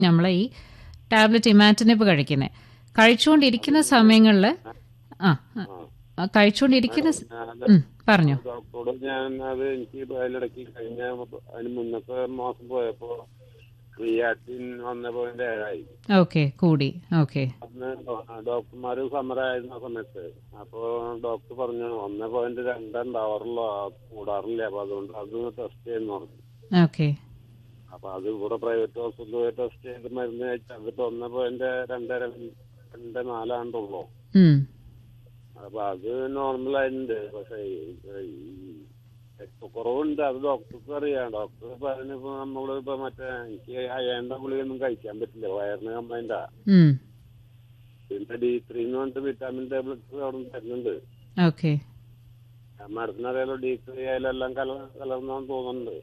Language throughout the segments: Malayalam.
നമ്മൾ ഈ ടാബ്ലറ്റ് ഇമാറ്റിനിപ്പ് കഴിക്കുന്നത് കഴിച്ചുകൊണ്ടിരിക്കുന്ന സമയങ്ങളിൽ ആ ആ, കഴിച്ചുകൊണ്ടിരിക്കുന്ന സ- ഉം, പറഞ്ഞോ ഡോക്ടറോട് ഞാൻ അത് എനിക്ക് അതിലിടയ്ക്ക് കഴിഞ്ഞ അതിന് മുന്നത്തെ മാസം പോയപ്പോ ക്രിയാറ്റിൻ വന്ന പോയിന്റ് ഏഴായി ഓക്കെ കൂടി ഓക്കെ അന്ന് ഡോക്ടർമാര് സമരമായിരുന്ന സമയത്ത് അപ്പൊ ഡോക്ടർ പറഞ്ഞു ഒന്നേ പോയിന്റ് രണ്ടുണ്ടാവാറുള്ളൂ ആ കൂടാറില്ല അപ്പൊ അതുകൊണ്ട് അത് ടെസ്റ്റ് ചെയ്യുന്ന പറഞ്ഞു ഓക്കെ അപ്പൊ അത് ഇവിടെ പ്രൈവറ്റ് ഹോസ്പിറ്റലിൽ പോയി ടെസ്റ്റ് ചെയ്ത് മരുന്ന് കഴിച്ചാൽ അതിപ്പോ ഒന്നേ പോയിന്റ് രണ്ട് രണ്ട് നാലാണ്ടുള്ളൂ ഉം, അപ്പൊ അത് നോർമൽ ആയിട്ടുണ്ട് പക്ഷെ രക്തക്കുറവുണ്ട് അത് ഡോക്ടർക്ക് അറിയാം ഡോക്ടർ പറഞ്ഞപ്പോ നമ്മള് ഇപ്പൊ മറ്റേ എനിക്ക് അയേണ്ട ഗുളിയൊന്നും കഴിക്കാൻ പറ്റില്ല വയറിന് കംപ്ലൈന്റാ ഉം, പിന്നെ ഡി ത്രീ എന്ന് പറഞ്ഞിട്ട് വിറ്റാമിൻ ടാബ്ലറ്റ്സ് അവിടെ തരുന്നുണ്ട് ഓക്കെ മാഡത്തിന് അറിയാലോ ഡി ത്രീ ആയാലും എല്ലാം കല കലർന്നാന്ന് തോന്നുന്നുണ്ട്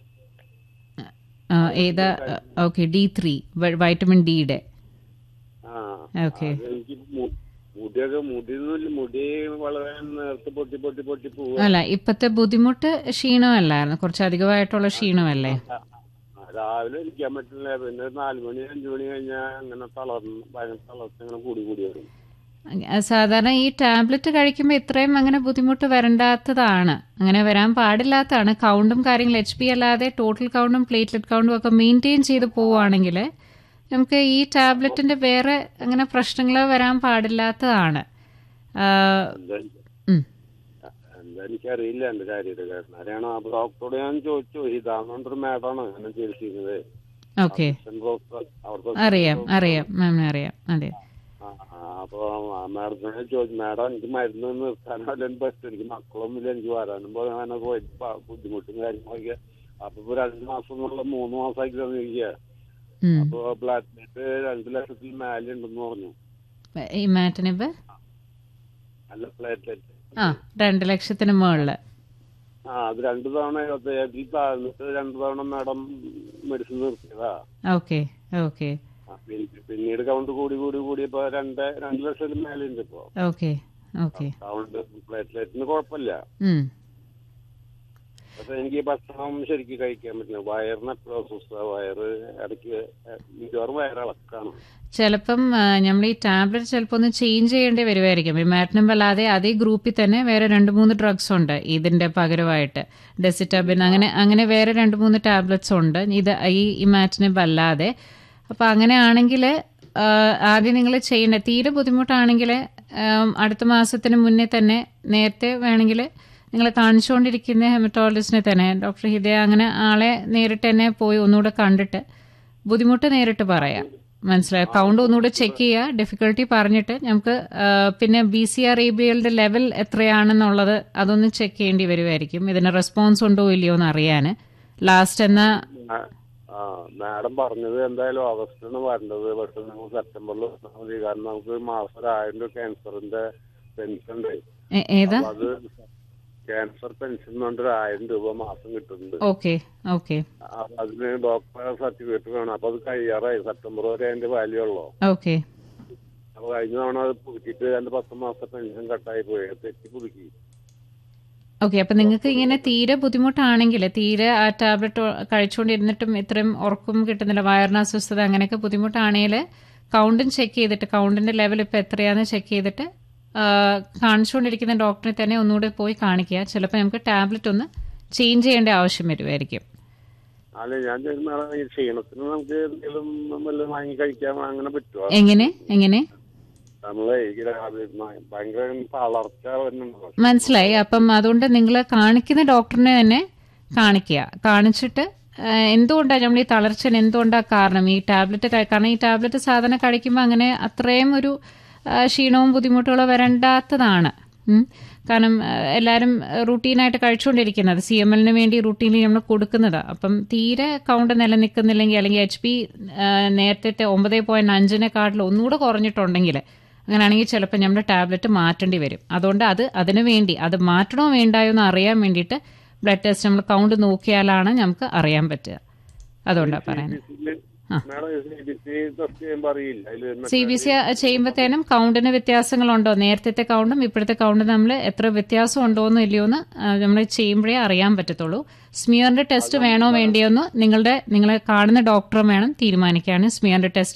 ആ, ഏതാ ഓക്കെ ഡി ത്രീ വൈറ്റമിൻ ഡിയുടെ ആ ഓക്കെ അത് എനിക്ക് മു- മുടിയൊക്കെ മുടി മുടി വളരെ നേരത്തെ പൊട്ടി പൊട്ടി പൊട്ടി പോവുക അല്ല ഇപ്പത്തെ ബുദ്ധിമുട്ട് ക്ഷീണമല്ലായിരുന്നു കുറച്ച് അധികമായിട്ടുള്ള ക്ഷീണമല്ലേ ആ, രാവിലെ ഇരിക്കാൻ പറ്റില്ല പിന്നെ ഒരു നാല് മണി അഞ്ചു മണി കഴിഞ്ഞാൽ അങ്ങനെ തളർന്ന് ഭയങ്കര തളർച്ച ഇങ്ങനെ കൂടി കൂടി വരും അഹ് സാധാരണ ഈ ടാബ്ലറ്റ് കഴിക്കുമ്പോൾ ഇത്രയും അങ്ങനെ ബുദ്ധിമുട്ട് വരണ്ടാത്തതാണ് അങ്ങനെ വരാൻ പാടില്ലാത്തതാണ് കൗണ്ടും കാര്യങ്ങളും എച്ച് പി അല്ലാതെ ടോട്ടൽ കൗണ്ടും പ്ലേറ്റ്ലെറ്റ് കൗണ്ടും ഒക്കെ മെയിൻറ്റെയിൻ ചെയ്ത് പോവുകയാണെങ്കിൽ നമുക്ക് ഈ ടാബ്ലറ്റിന്റെ വേറെ അങ്ങനെ പ്രശ്നങ്ങൾ വരാൻ പാടില്ലാത്തതാണ് ആഹ് എന്താ ഉം. എന്താ എനിക്കറിയില്ല എന്റെ ശരീരകാരൻ ആരെയാണോ അപ്പൊ ഡോക്ടറോട് ഞാൻ ചോദിച്ചു ഇതാണെന്നൊരു മാഡമാണ് എന്നെ ചികിത്സിക്കുന്നത് ഓക്കെ അവിടുത്തെ അറിയാം അറിയാം മാമിനെ അറിയാം അതെ ആ, ആ, അപ്പൊ മാഡത്തിനെ ചോദിച്ചു മാഡം എനിക്ക് മരുന്ന് നിർത്താനോ അല്ലെങ്കിൽ പറ്റും എനിക്ക് മക്കളൊന്നുമില്ല എനിക്ക് വരാനും പോകാനോ പോയി പ- ബുദ്ധിമുട്ടും കാര്യങ്ങളൊക്കെ അപ്പൊ ഇപ്പൊ രണ്ട് മാസം എന്നുള്ള മൂന്ന് മാസമാക്കി തന്നിരിക്കുക ഉം. അപ്പൊ പ്ലാറ്റിനറ്റ് രണ്ട് ലക്ഷത്തിൽ മേലെ ഉണ്ടെന്ന് പറഞ്ഞു ഈ മാറ്റിനിപ്പ് അല്ല പ്ലേറ്റ്ലെറ്റ് ആ രണ്ട് ലക്ഷത്തിന് മുകളിൽ ആ അത് രണ്ടു തവണ ഇരുപത്തയ്യായിരത്തിൽ താഴ്ന്നിട്ട് രണ്ടു തവണ മാഡം മെഡിസിൻ നിർത്തിയതാ ഓക്കെ ഓക്കെ ആ, പിന്ന- പിന്നീട് കൗണ്ട് കൂടി കൂടി കൂടി ഇപ്പൊ രണ്ട് രണ്ട് ലക്ഷത്തിൽ മേലെ ഉണ്ട് ഇപ്പൊ ഓക്കെ ഓക്കെ കൗണ്ട് പ്ലേറ്റ്ലെറ്റിന് കുഴപ്പമില്ല ഉം പക്ഷെ എനിക്ക് ഭക്ഷണം ശരിക്കും കഴിക്കാൻ പറ്റില്ല വയറിന് എപ്പോഴും അസ്വസ്ഥ വയറ് ഇടയ്ക്ക് മിക്കവാറും വയറിളക്കാണ് ചിലപ്പം നമ്മൾ ഈ ടാബ്ലറ്റ് ചിലപ്പോൾ ഒന്ന് ചേഞ്ച് ചെയ്യേണ്ടി വരുമായിരിക്കും ഇമാറ്റിനും അല്ലാതെ അതേ ഗ്രൂപ്പിൽ തന്നെ വേറെ രണ്ട് മൂന്ന് ഡ്രഗ്സ് ഉണ്ട് ഇതിന്റെ പകരമായിട്ട് ഡെസിറ്റബിൻ അങ്ങനെ അങ്ങനെ വേറെ രണ്ട് മൂന്ന് ടാബ്ലറ്റ്സ് ഉണ്ട് ഇത് ഈ ഇമാറ്റിനിബ് അല്ലാതെ അപ്പം അങ്ങനെയാണെങ്കിൽ ആദ്യം നിങ്ങൾ ചെയ്യേണ്ട തീരെ ബുദ്ധിമുട്ടാണെങ്കിൽ അടുത്ത മാസത്തിന് മുന്നേ തന്നെ നേരത്തെ വേണമെങ്കിൽ നിങ്ങൾ കാണിച്ചുകൊണ്ടിരിക്കുന്ന ഹെമറ്റോളജിസ്റ്റിനെ തന്നെ ഡോക്ടർ ഹിദയ അങ്ങനെ ആളെ നേരിട്ട് തന്നെ പോയി ഒന്നുകൂടെ കണ്ടിട്ട് ബുദ്ധിമുട്ട് നേരിട്ട് പറയാം മനസ്സിലായോ കൗണ്ട് ഒന്നുകൂടെ ചെക്ക് ചെയ്യുക ഡിഫിക്കൽട്ടി പറഞ്ഞിട്ട് നമുക്ക് ആ, പിന്നെ B C R A B എല്ലിന്റെ ലെവൽ എത്രയാണെന്നുള്ളത് അതൊന്ന് ചെക്ക് ചെയ്യേണ്ടി വരുമായിരിക്കും ഇതിന് റെസ്പോൺസ് ഉണ്ടോ ഇല്ലയോ എന്ന് അറിയാൻ ലാസ്റ്റ് എന്ന ആ, ആ മാഡം പറഞ്ഞത് എന്തായാലും ഓഗസ്റ്റിലാണ് വരേണ്ടത് പക്ഷെ നമുക്ക് സെപ്റ്റംബറിൽ വന്നാൽ മതി കാരണം നമുക്ക് മാസം ഒരു ആയിരം രൂപ ക്യാൻസറിന്റെ പെൻഷൻ ഉണ്ട് ഏ- ഏതാ അപ്പൊ അത് ക്യാൻസർ പെൻഷൻ കൊണ്ട് ഒരു ആയിരം രൂപ മാസം കിട്ടുന്നുണ്ട് ഓക്കെ ഓക്കെ അപ്പൊ അതിന് ഡോക്ടറെ സർട്ടിഫിക്കറ്റ് വേണം അപ്പൊ അത് കഴിയാറായി സെപ്റ്റംബർ വരെ അതിന്റെ വാല്യൂ ഉള്ളൂ ഓക്കെ അപ്പൊ കഴിഞ്ഞ തവണ അത് പുതുക്കിയിട്ട് എന്റെ പത്ത് മാസത്തെ പെൻഷൻ കട്ടായി പോയി അത് തെറ്റി പുതുക്കി ഓക്കെ അപ്പൊ നിങ്ങൾക്ക് ഇങ്ങനെ തീരെ ബുദ്ധിമുട്ടാണെങ്കിൽ തീരെ ആ ടാബ്ലറ്റ് കഴിച്ചുകൊണ്ടിരുന്നിട്ടും ഇത്രയും ഉറക്കം കിട്ടുന്നില്ല വയറിന് അസ്വസ്ഥത അങ്ങനെയൊക്കെ ബുദ്ധിമുട്ടാണെങ്കിൽ കൗണ്ടും ചെക്ക് ചെയ്തിട്ട് കൗണ്ടിന്റെ ലെവൽ ഇപ്പൊ എത്രയാന്ന് ചെക്ക് ചെയ്തിട്ട് ആ, കാണിച്ചുകൊണ്ടിരിക്കുന്ന ഡോക്ടറെ തന്നെ ഒന്നുകൂടെ പോയി കാണിക്കുക ചിലപ്പോൾ നമുക്ക് ടാബ്ലറ്റ് ഒന്ന് ചേഞ്ച് ചെയ്യേണ്ട ആവശ്യം വരുമായിരിക്കും അല്ല ഞാൻ ചോദിക്കുന്ന ആളെ ഈ ക്ഷീണത്തിന് നമുക്ക് എന്തെങ്കിലും വല്ലതും വാങ്ങി കഴിക്കാൻ അങ്ങനെ പറ്റുമോ എങ്ങനെ എങ്ങനെ നമ്മളെ ഈ രാവിലെ ഭ- ഭയങ്കര തളർച്ച വരുന്നുണ്ടോ മനസ്സിലായി അപ്പം അതുകൊണ്ട് നിങ്ങൾ കാണിക്കുന്ന ഡോക്ടറിനെ തന്നെ കാണിക്കുക കാണിച്ചിട്ട് ആ, എന്തുകൊണ്ടാണ് നമ്മൾ ഈ തളർച്ചന് എന്തുകൊണ്ടാണ് കാരണം ഈ ടാബ്ലറ്റ് കഴി- കാരണം ഈ ടാബ്ലറ്റ് സാധാരണ കഴിക്കുമ്പോൾ അങ്ങനെ അത്രയും ഒരു ആ, ക്ഷീണവും ബുദ്ധിമുട്ടുകളോ വരണ്ടാത്തതാണ് ഉം. കാരണം ആ, എല്ലാവരും റൂട്ടീനായിട്ട് കഴിച്ചുകൊണ്ടിരിക്കുന്നത് സി എം എല്ലിന് വേണ്ടി റൂട്ടീനിൽ നമ്മൾ കൊടുക്കുന്നത് അപ്പം തീരെ കൗണ്ട് നിലനിൽക്കുന്നില്ലെങ്കിൽ അല്ലെങ്കിൽ എച്ച് പി നേരത്തെ ഒമ്പത് പോയിന്റ് അഞ്ചിനെക്കാട്ടിൽ ഒന്നുകൂടെ കുറഞ്ഞിട്ടുണ്ടെങ്കിൽ അങ്ങനെയാണെങ്കിൽ ചിലപ്പോൾ നമ്മൾ ടാബ്ലറ്റ് മാറ്റേണ്ടി വരും അതുകൊണ്ട് അത് അതിനു വേണ്ടി അത് മാറ്റണോ വേണ്ടായോ എന്ന് അറിയാൻ വേണ്ടിയിട്ട് ബ്ലഡ് ടെസ്റ്റ് നമ്മൾ കൗണ്ട് നോക്കിയാലാണ് നമുക്ക് അറിയാൻ പറ്റുക അതുകൊണ്ടാണ് പറയുന്നത് madam C B C test ചെയ്യുമ്പോൾ അറിയില്ല അതില് സി ബി സി ചെയ്യുമ്പോഴത്തേനും കൗണ്ടിന് വ്യത്യാസങ്ങളുണ്ടോ നേരത്തെ കൗണ്ടും ഇപ്പോഴത്തെ കൗണ്ടും നമ്മൾ എത്ര വ്യത്യാസം ഉണ്ടോ എന്ന് ഇല്ലയോ എന്ന് നമ്മൾ ചെയ്യുമ്പോഴേ അറിയാൻ പറ്റത്തുള്ളൂ സ്മിയറിന്റെ ടെസ്റ്റ് വേണോ വേണ്ടിയോ എന്ന് നിങ്ങളുടെ നിങ്ങളെ കാണുന്ന ഡോക്ടറും വേണം തീരുമാനിക്കാണ് സ്മിയറിന്റെ ടെസ്റ്റ്